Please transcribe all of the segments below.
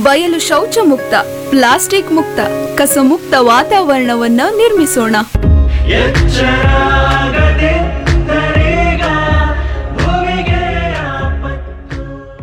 ಬಯಲು ಶೌಚ ಮುಕ್ತ ಪ್ಲಾಸ್ಟಿಕ್ ಮುಕ್ತ ಕಸ ಮುಕ್ತ ವಾತಾವರಣವನ್ನ ನಿರ್ಮಿಸೋಣ ಎಚ್ಚರಾಗದೆ ತರೇಗ ಭೂಮಿಗೆ ಆಪತ್ತು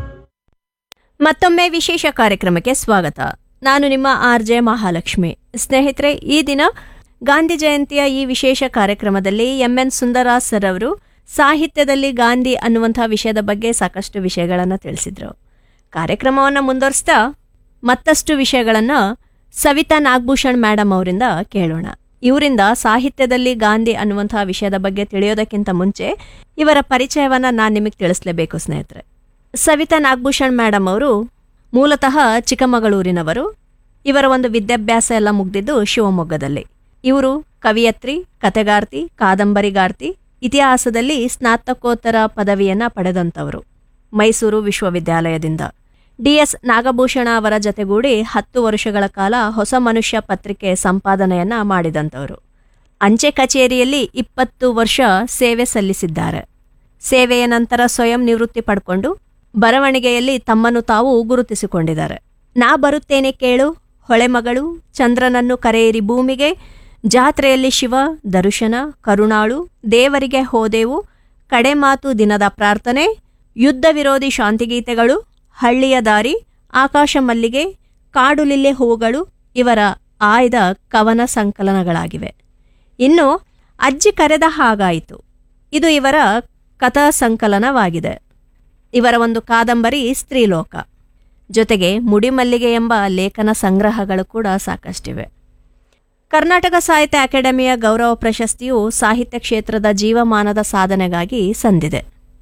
ಮತ್ತೊಮ್ಮೆ ವಿಶೇಷ ಕಾರ್ಯಕ್ರಮಕ್ಕೆ ಸ್ವಾಗತ ನಾನು ನಿಮ್ಮ ಆರ್ ಜೆ ಮಹಾಲಕ್ಷ್ಮಿ ಸ್ನೇಹಿತರೆ ಈ ದಿನ ಗಾಂಧಿ ಜಯಂತಿಯ ಈ ವಿಶೇಷ ಕಾರ್ಯಕ್ರಮದಲ್ಲಿ ಎಂ ಎನ್ ಸುಂದರಾಸ್ ಸರ್ ಅವರು ಸಾಹಿತ್ಯದಲ್ಲಿ ಗಾಂಧಿ ಅನ್ನುವಂಥ ವಿಷಯದ ಬಗ್ಗೆ ಸಾಕಷ್ಟು ವಿಷಯಗಳನ್ನು ತಿಳಿಸಿದರು ಕಾರ್ಯಕ್ರಮವನ್ನು ಮುಂದುವರಿಸ್ತಾ ಮತ್ತಷ್ಟು ವಿಷಯಗಳನ್ನು ಸವಿತಾ ನಾಗಭೂಷಣ್ ಮೇಡಮ್ ಅವರಿಂದ ಕೇಳೋಣ ಇವರಿಂದ ಸಾಹಿತ್ಯದಲ್ಲಿ ಗಾಂಧಿ ಅನ್ನುವಂಥ ವಿಷಯದ ಬಗ್ಗೆ ತಿಳಿಯೋದಕ್ಕಿಂತ ಮುಂಚೆ ಇವರ ಪರಿಚಯವನ್ನು ನಾನು ನಿಮಗೆ ತಿಳಿಸ್ಲೇಬೇಕು ಸ್ನೇಹಿತರೆ ಸವಿತಾ ನಾಗಭೂಷಣ್ ಮೇಡಮ್ ಅವರು ಮೂಲತಃ ಚಿಕ್ಕಮಗಳೂರಿನವರು ಇವರ ಒಂದು ವಿದ್ಯಾಭ್ಯಾಸ ಎಲ್ಲ ಮುಗ್ದಿದ್ದು ಶಿವಮೊಗ್ಗದಲ್ಲಿ ಇವರು ಕವಿಯತ್ರಿ ಕತೆಗಾರ್ತಿ ಕಾದಂಬರಿಗಾರ್ತಿ ಇತಿಹಾಸದಲ್ಲಿ ಸ್ನಾತಕೋತ್ತರ ಪದವಿಯನ್ನ ಪಡೆದಂಥವರು ಮೈಸೂರು ವಿಶ್ವವಿದ್ಯಾಲಯದಿಂದ ಡಿ ಎಸ್ ನಾಗಭೂಷಣ ಅವರ ಜತೆಗೂಡಿ ಹತ್ತು ವರ್ಷಗಳ ಕಾಲ ಹೊಸ ಮನುಷ್ಯ ಪತ್ರಿಕೆ ಸಂಪಾದನೆಯನ್ನ ಮಾಡಿದಂಥವರು ಅಂಚೆ ಕಚೇರಿಯಲ್ಲಿ ಇಪ್ಪತ್ತು ವರ್ಷ ಸೇವೆ ಸಲ್ಲಿಸಿದ್ದಾರೆ ಸೇವೆಯ ನಂತರ ಸ್ವಯಂ ನಿವೃತ್ತಿ ಪಡ್ಕೊಂಡು ಬರವಣಿಗೆಯಲ್ಲಿ ತಮ್ಮನ್ನು ತಾವು ಗುರುತಿಸಿಕೊಂಡಿದ್ದಾರೆ ನಾ ಬರುತ್ತೇನೆ ಕೇಳು ಹೊಳೆಮಗಳು ಚಂದ್ರನನ್ನು ಕರೆಯಿರಿ ಭೂಮಿಗೆ ಜಾತ್ರೆಯಲ್ಲಿ ಶಿವ ದರುಶನ ಕರುಣಾಳು ದೇವರಿಗೆ ಹೋದೆವು ಕಡೆ ಮಾತು ದಿನದ ಪ್ರಾರ್ಥನೆ ಯುದ್ಧ ವಿರೋಧಿ ಶಾಂತಿಗೀತೆಗಳು ಹಳ್ಳಿಯ ದಾರಿ ಆಕಾಶ ಮಲ್ಲಿಗೆ ಕಾಡುಲಿಲ್ಲೆ ಹೂಗಳು ಇವರ ಆಯ್ದ ಕವನ ಸಂಕಲನಗಳಾಗಿವೆ ಇನ್ನು ಅಜ್ಜಿ ಕರೆದ ಹಾಗಾಯಿತು ಇದು ಇವರ ಕಥಾ ಸಂಕಲನವಾಗಿದೆ ಇವರ ಒಂದು ಕಾದಂಬರಿ ಸ್ತ್ರೀಲೋಕ ಜೊತೆಗೆ ಮುಡಿಮಲ್ಲಿಗೆ ಎಂಬ ಲೇಖನ ಸಂಗ್ರಹಗಳು ಕೂಡ ಸಾಕಷ್ಟಿವೆ ಕರ್ನಾಟಕ ಸಾಹಿತ್ಯ ಅಕಾಡೆಮಿಯ ಗೌರವ ಪ್ರಶಸ್ತಿಯು ಸಾಹಿತ್ಯ ಕ್ಷೇತ್ರದ ಜೀವಮಾನದ ಸಾಧನೆಗಾಗಿ ಸಂದಿದೆ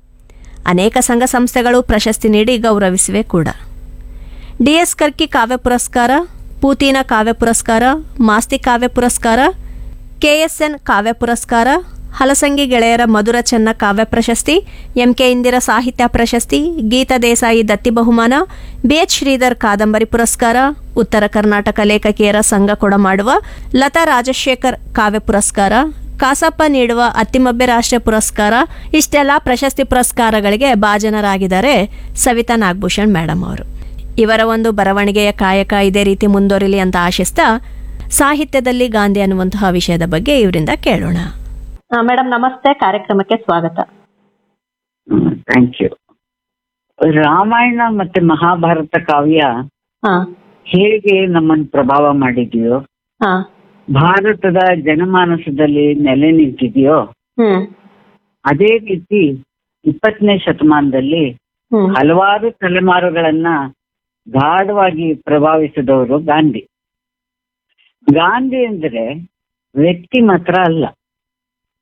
ಅನೇಕ ಸಂಘ ಸಂಸ್ಥೆಗಳು ಪ್ರಶಸ್ತಿ ನೀಡಿ ಗೌರವಿಸಿವೆ ಕೂಡ ಡಿಎಸ್ ಕರ್ಕಿ ಕಾವ್ಯ ಪುರಸ್ಕಾರ ಪೂತಿನ ಕಾವ್ಯ ಪುರಸ್ಕಾರ ಮಾಸ್ತಿ ಕಾವ್ಯ ಪುರಸ್ಕಾರ ಕೆಎಸ್ಎನ್ ಕಾವ್ಯ ಪುರಸ್ಕಾರ ಹಲಸಂಗಿ ಗೆಳೆಯರ ಮಧುರ ಚೆನ್ನ ಕಾವ್ಯ ಪ್ರಶಸ್ತಿ ಎಂಕೆ ಇಂದಿರಾ ಸಾಹಿತ್ಯ ಪ್ರಶಸ್ತಿ ಗೀತಾ ದೇಸಾಯಿ ದತ್ತಿ ಬಹುಮಾನ ಬಿಎಚ್ ಶ್ರೀಧರ್ ಕಾದಂಬರಿ ಪುರಸ್ಕಾರ ಉತ್ತರ ಕರ್ನಾಟಕ ಲೇಖಕಿಯರ ಸಂಘ ಕೊಡಮಾಡುವ ಲತಾ ರಾಜಶೇಖರ್ ಕಾವ್ಯ ಪುರಸ್ಕಾರ ಕಾಸಪ್ಪ ನೀಡುವ ಅತ್ತಿಮಬ್ಬೆ ರಾಷ್ಟ್ರೀಯ ಪುರಸ್ಕಾರ ಇಷ್ಟೆಲ್ಲ ಪ್ರಶಸ್ತಿ ಪುರಸ್ಕಾರಗಳಿಗೆ ಭಾಜನರಾಗಿದ್ದಾರೆ ಸವಿತಾ ನಾಗಭೂಷಣ್ ಮೇಡಮ್ ಅವರು ಇವರ ಒಂದು ಬರವಣಿಗೆಯ ಕಾಯಕ ಇದೇ ರೀತಿ ಮುಂದುವರಿಲಿ ಅಂತ ಆಶಿಸ್ತಾ ಸಾಹಿತ್ಯದಲ್ಲಿ ಗಾಂಧಿ ಅನ್ನುವಂತಹ ವಿಷಯದ ಬಗ್ಗೆ ಇವರಿಂದ ಕೇಳೋಣ ಮೇಡಮ್ ನಮಸ್ತೆ ಕಾರ್ಯಕ್ರಮಕ್ಕೆ ಸ್ವಾಗತ ಥ್ಯಾಂಕ್ ಯು ರಾಮಾಯಣ ಮತ್ತೆ ಮಹಾಭಾರತ ಕಾವ್ಯ ಹಾ ಹೇಗೆ ನಮ್ಮನ್ನು ಪ್ರಭಾವ ಮಾಡಿದೆಯೋ ಹಾ ಭಾರತದ ಜನಮಾನಸದಲ್ಲಿ ನೆಲೆ ನಿಂತಿದೆಯೋ ಹ್ಮ್ ಅದೇ ರೀತಿ ಇಪ್ಪತ್ತನೇ ಶತಮಾನದಲ್ಲಿ ಹ್ಮ್ ಹಲವಾರು ತಲೆಮಾರುಗಳನ್ನ ಗಾಢವಾಗಿ ಪ್ರಭಾವಿಸಿದವರು ಗಾಂಧಿ ಗಾಂಧಿ ಅಂದ್ರೆ ವ್ಯಕ್ತಿ ಮಾತ್ರ ಅಲ್ಲ